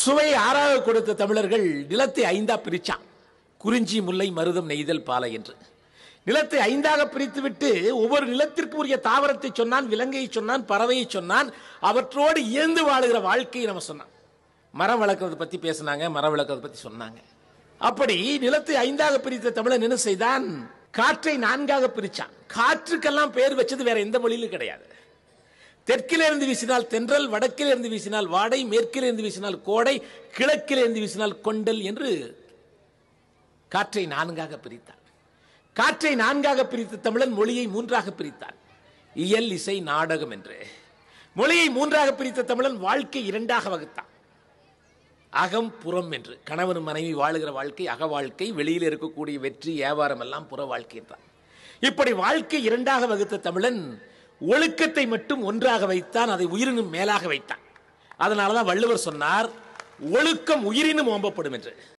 சுவை ஆறாக கொடுத்த தமிழர்கள் நிலத்தை ஐந்தா பிரிச்சான் குறிஞ்சி முல்லை மருதம் நெய்தல் பாலை என்று நிலத்தை ஐந்தாக பிரித்துவிட்டு ஒவ்வொரு நிலத்திற்கு உரிய தாவரத்தை சொன்னான் விலங்கையை சொன்னான் பறவையை சொன்னான் அவற்றோடு இயந்து வாழுகிற வாழ்க்கையை நம்ம சொன்னான் மரம் வளர்க்கறதை பத்தி பேசினாங்க மரம் வளர்க்கறதை பத்தி சொன்னாங்க அப்படி நிலத்தை ஐந்தாக பிரித்த தமிழன் என்ன செய்தான் காற்றை நான்காக பிரிச்சான் காற்றுக்கெல்லாம் பேர் வச்சது வேற எந்த மொழியிலும் கிடையாது தெற்கிலே இருந்து வீசினால் தென்றல் வடக்கிலே இருந்து வீசினால் வாடை மேற்கிலே இருந்து வீசினால் கோடை கிழக்கிலே இருந்து வீசினால் கொண்டல் என்று காற்றை நான்காக பிரித்தான் காற்றை நான்காக பிரித்த தமிழன் மொழியை மூன்றாக பிரித்தான் இயல் இசை நாடகம் என்று மொழியை மூன்றாக பிரித்த தமிழன் வாழ்க்கை இரண்டாக வகுத்தான் அகம் புறம் என்று கணவன் மனைவி வாழுகிற வாழ்க்கை அக வாழ்க்கை வெளியில் இருக்கக்கூடிய வெற்றி வியாபாரம் எல்லாம் புற வாழ்க்கை என்றான் இப்படி வாழ்க்கை இரண்டாக வகுத்த தமிழன் ஒழுக்கத்தை மட்டும் ஒன்றாக வைத்தான் அதை உயிரினும் மேலாக வைத்தான் அதனாலதான் வள்ளுவர் சொன்னார் ஒழுக்கம் உயிரினும் ஓம்பப்படும் என்று